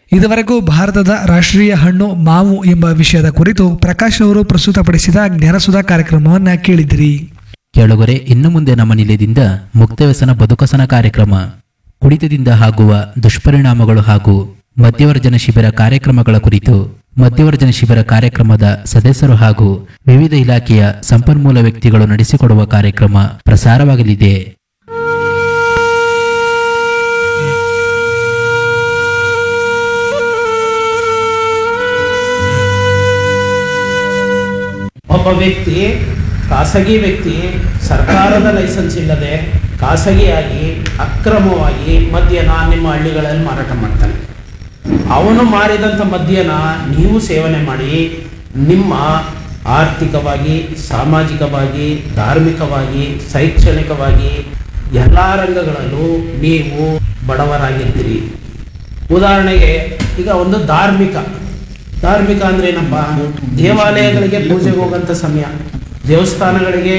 ಇದುವರೆಗೂ ಭಾರತದ ರಾಷ್ಟ್ರೀಯ ಹಣ್ಣು ಮಾವು ಎಂಬ ವಿಷಯದ ಕುರಿತು ಪ್ರಕಾಶ್ ಅವರು ಪ್ರಸ್ತುತಪಡಿಸಿದ ಜ್ಞಾನಸುಧಾ ಕಾರ್ಯಕ್ರಮವನ್ನ ಕೇಳಿದಿರಿ ಕೇಳುಗರೆ ಇನ್ನು ಮುಂದೆ ನಮ್ಮ ನಿಲಯದಿಂದ ಮುಕ್ತ ವ್ಯಸನ ಬದುಕಸನ ಕಾರ್ಯಕ್ರಮ ಕುಡಿತದಿಂದ ಆಗುವ ದುಷ್ಪರಿಣಾಮಗಳು ಹಾಗೂ ಮಧ್ಯವರ್ಜನ ಶಿಬಿರ ಕಾರ್ಯಕ್ರಮಗಳ ಕುರಿತು ಮಧ್ಯವರ್ಜನ ಶಿಬಿರ ಕಾರ್ಯಕ್ರಮದ ಸದಸ್ಯರು ಹಾಗೂ ವಿವಿಧ ಇಲಾಖೆಯ ಸಂಪನ್ಮೂಲ ವ್ಯಕ್ತಿಗಳು ನಡೆಸಿಕೊಡುವ ಕಾರ್ಯಕ್ರಮ ಪ್ರಸಾರವಾಗಲಿದೆ ಒಬ್ಬ ವ್ಯಕ್ತಿ ಖಾಸಗಿ ವ್ಯಕ್ತಿ ಸರ್ಕಾರದ ಲೈಸೆನ್ಸ್ ಇಲ್ಲದೆ ಖಾಸಗಿಯಾಗಿ ಅಕ್ರಮವಾಗಿ ಮದ್ಯನ ನಿಮ್ಮ ಹಳ್ಳಿಗಳಲ್ಲಿ ಮಾರಾಟ ಮಾಡ್ತಾನೆ ಅವನು ಮಾರಿದಂಥ ಮದ್ಯನ ನೀವು ಸೇವನೆ ಮಾಡಿ ನಿಮ್ಮ ಆರ್ಥಿಕವಾಗಿ ಸಾಮಾಜಿಕವಾಗಿ ಧಾರ್ಮಿಕವಾಗಿ ಶೈಕ್ಷಣಿಕವಾಗಿ ಎಲ್ಲ ರಂಗಗಳಲ್ಲೂ ನೀವು ಬಡವರಾಗಿರ್ತೀರಿ ಉದಾಹರಣೆಗೆ ಈಗ ಒಂದು ಧಾರ್ಮಿಕ ಧಾರ್ಮಿಕ ಅಂದ್ರೆ ಏನಪ್ಪ ದೇವಾಲಯಗಳಿಗೆ ಪೂಜೆಗೆ ಹೋಗಂತ ಸಮಯ ದೇವಸ್ಥಾನಗಳಿಗೆ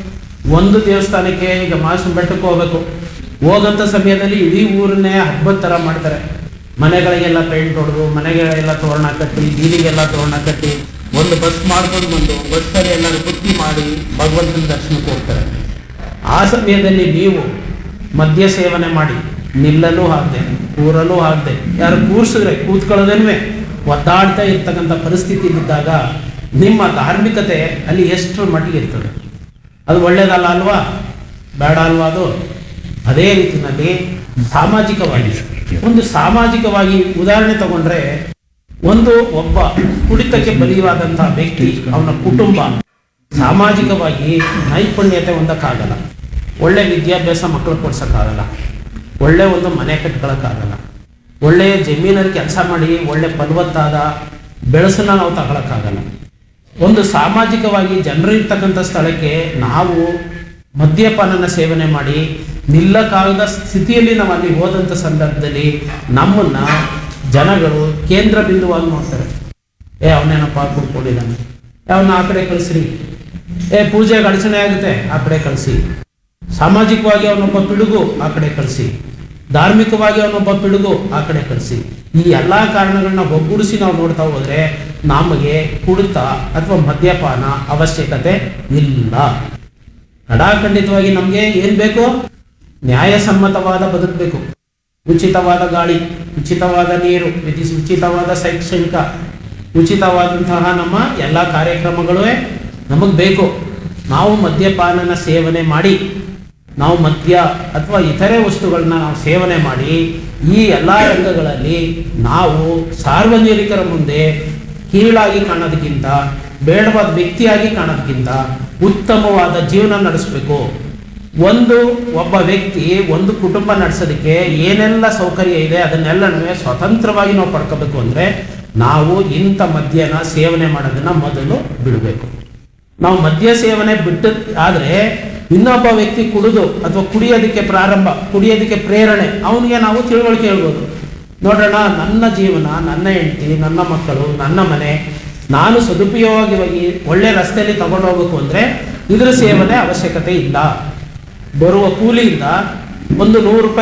ಒಂದು ದೇವಸ್ಥಾನಕ್ಕೆ ಈಗ ಮಾಸು ಬೆಟ್ಟಕ್ಕೆ ಹೋಗ್ಬೇಕು ಹೋಗಂತ ಸಮಯದಲ್ಲಿ ಇಡೀ ಊರನ್ನೇ ಹಬ್ಬದ ಥರ ಮಾಡ್ತಾರೆ ಮನೆಗಳಿಗೆಲ್ಲ ಪೇಂಟ್ ಹೊಡೆದು ಮನೆಗಳಿಗೆಲ್ಲ ತೋರಣ ಕಟ್ಟಿ ಬೀದಿಗೆಲ್ಲ ತೋರಣ ಕಟ್ಟಿ ಒಂದು ಬಸ್ ಮಾಡ್ಕೊಂಡು ಬಂದು ಬಸ್ಸಲ್ಲಿ ಎಲ್ಲರೂ ಬುತ್ತಿ ಮಾಡಿ ಭಗವಂತನ ದರ್ಶನಕ್ಕೆ ಹೋಗ್ತಾರೆ ಆ ಸಮಯದಲ್ಲಿ ನೀವು ಮದ್ಯ ಸೇವನೆ ಮಾಡಿ ನಿಲ್ಲಲು ಆಗದೆ ಕೂರಲು ಆಗದೆ ಯಾರು ಕೂರ್ಸಿದ್ರೆ ಕೂತ್ಕೊಳ್ಳೋದೇನ್ವೆ ಒದ್ದಾಡ್ತಾ ಇರ್ತಕ್ಕಂಥ ಪರಿಸ್ಥಿತಿಯಲ್ಲಿದ್ದಾಗ ನಿಮ್ಮ ಧಾರ್ಮಿಕತೆ ಅಲ್ಲಿ ಎಷ್ಟು ಮಟ್ಟಿಗೆ ಇರ್ತದೆ ಅದು ಒಳ್ಳೇದಲ್ಲ ಅಲ್ವಾ ಬೇಡ ಅಲ್ವಾ ಅದು ಅದೇ ರೀತಿಯಲ್ಲಿ ಸಾಮಾಜಿಕವಾಗಿ ಒಂದು ಸಾಮಾಜಿಕವಾಗಿ ಉದಾಹರಣೆ ತಗೊಂಡ್ರೆ ಒಂದು ಒಬ್ಬ ಕುಡಿತಕ್ಕೆ ಬಲಿಯಾದಂತಹ ವ್ಯಕ್ತಿ ಅವನ ಕುಟುಂಬ ಸಾಮಾಜಿಕವಾಗಿ ನೈಪುಣ್ಯತೆ ಹೊಂದಕ್ಕಾಗಲ್ಲ ಒಳ್ಳೆ ವಿದ್ಯಾಭ್ಯಾಸ ಮಕ್ಕಳು ಕೊಡ್ಸೋಕ್ಕಾಗಲ್ಲ ಒಳ್ಳೆ ಒಂದು ಮನೆ ಕಟ್ಕೊಳಕ್ಕಾಗಲ್ಲ ಒಳ್ಳೆಯ ಜಮೀನಲ್ಲಿ ಕೆಲಸ ಮಾಡಿ ಒಳ್ಳೆ ಫಲವತ್ತಾದ ಬೆಳೆಸನ್ನ ನಾವು ತಗೊಳಕ್ಕಾಗಲ್ಲ ಒಂದು ಸಾಮಾಜಿಕವಾಗಿ ಜನರಿರ್ತಕ್ಕಂಥ ಸ್ಥಳಕ್ಕೆ ನಾವು ಮದ್ಯಪಾನನ ಸೇವನೆ ಮಾಡಿ ನಿಲ್ಲಕ್ಕಾಗದ ಸ್ಥಿತಿಯಲ್ಲಿ ನಾವು ಅಲ್ಲಿ ಹೋದಂಥ ಸಂದರ್ಭದಲ್ಲಿ ನಮ್ಮನ್ನ ಜನಗಳು ಕೇಂದ್ರ ಬಿಂದುವಾಗಿ ನೋಡ್ತಾರೆ ಏ ಅವನೇನಪ್ಪ ಕುಡ್ಕೊಂಡಿದ್ದಾನೆ ಅವನ್ನ ಆ ಕಡೆ ಕಳಿಸ್ರಿ ಏ ಪೂಜೆಗೆ ಅಡಚಣೆ ಆಗುತ್ತೆ ಆ ಕಡೆ ಕಳಿಸಿ ಸಾಮಾಜಿಕವಾಗಿ ಅವನೊಬ್ಬ ಪಿಡುಗು ಆ ಕಡೆ ಕಳಿಸಿ ಧಾರ್ಮಿಕವಾಗಿ ಅವನೊಬ್ಬ ಪಿಡುಗು ಆ ಕಡೆ ಕಳಿಸಿ ಈ ಎಲ್ಲ ಕಾರಣಗಳನ್ನ ಒಗ್ಗೂಡಿಸಿ ನಾವು ನೋಡ್ತಾ ಹೋದ್ರೆ ನಮಗೆ ಕುಡಿತ ಅಥವಾ ಮದ್ಯಪಾನ ಅವಶ್ಯಕತೆ ಇಲ್ಲ ಕಡಾಖಂಡಿತವಾಗಿ ನಮಗೆ ಏನ್ ಬೇಕು ನ್ಯಾಯಸಮ್ಮತವಾದ ಬದುಕಬೇಕು ಉಚಿತವಾದ ಗಾಳಿ ಉಚಿತವಾದ ನೀರು ವಿಧಿ ಉಚಿತವಾದ ಶೈಕ್ಷಣಿಕ ಉಚಿತವಾದಂತಹ ನಮ್ಮ ಎಲ್ಲ ಕಾರ್ಯಕ್ರಮಗಳೇ ನಮಗೆ ಬೇಕು ನಾವು ಮದ್ಯಪಾನನ ಸೇವನೆ ಮಾಡಿ ನಾವು ಮದ್ಯ ಅಥವಾ ಇತರೆ ವಸ್ತುಗಳನ್ನ ನಾವು ಸೇವನೆ ಮಾಡಿ ಈ ಎಲ್ಲ ರಂಗಗಳಲ್ಲಿ ನಾವು ಸಾರ್ವಜನಿಕರ ಮುಂದೆ ಕೀಳಾಗಿ ಕಾಣೋದಕ್ಕಿಂತ ಬೇಡವಾದ ವ್ಯಕ್ತಿಯಾಗಿ ಕಾಣೋದಕ್ಕಿಂತ ಉತ್ತಮವಾದ ಜೀವನ ನಡೆಸಬೇಕು ಒಂದು ಒಬ್ಬ ವ್ಯಕ್ತಿ ಒಂದು ಕುಟುಂಬ ನಡೆಸೋದಕ್ಕೆ ಏನೆಲ್ಲ ಸೌಕರ್ಯ ಇದೆ ಅದನ್ನೆಲ್ಲನೂ ಸ್ವತಂತ್ರವಾಗಿ ನಾವು ಪಡ್ಕೋಬೇಕು ಅಂದರೆ ನಾವು ಇಂಥ ಮದ್ಯನ ಸೇವನೆ ಮಾಡೋದನ್ನ ಮೊದಲು ಬಿಡಬೇಕು ನಾವು ಮದ್ಯ ಸೇವನೆ ಬಿಟ್ಟ ಆದರೆ ಇನ್ನೊಬ್ಬ ವ್ಯಕ್ತಿ ಕುಡಿದು ಅಥವಾ ಕುಡಿಯೋದಕ್ಕೆ ಪ್ರಾರಂಭ ಕುಡಿಯೋದಕ್ಕೆ ಪ್ರೇರಣೆ ಅವನಿಗೆ ನಾವು ತಿಳುವಳಿಕೆ ಹೇಳ್ಬೋದು ನೋಡೋಣ ನನ್ನ ಜೀವನ ನನ್ನ ಹೆಂಡತಿ ನನ್ನ ಮಕ್ಕಳು ನನ್ನ ಮನೆ ನಾನು ಸದುಪಯೋಗವಾಗಿ ಒಳ್ಳೆ ರಸ್ತೆಯಲ್ಲಿ ತಗೊಂಡು ಹೋಗ್ಬೇಕು ಅಂದರೆ ಇದ್ರ ಸೇವನೆ ಅವಶ್ಯಕತೆ ಇಲ್ಲ ಬರುವ ಕೂಲಿಯಿಂದ ಒಂದು ನೂರು ರೂಪಾಯಿ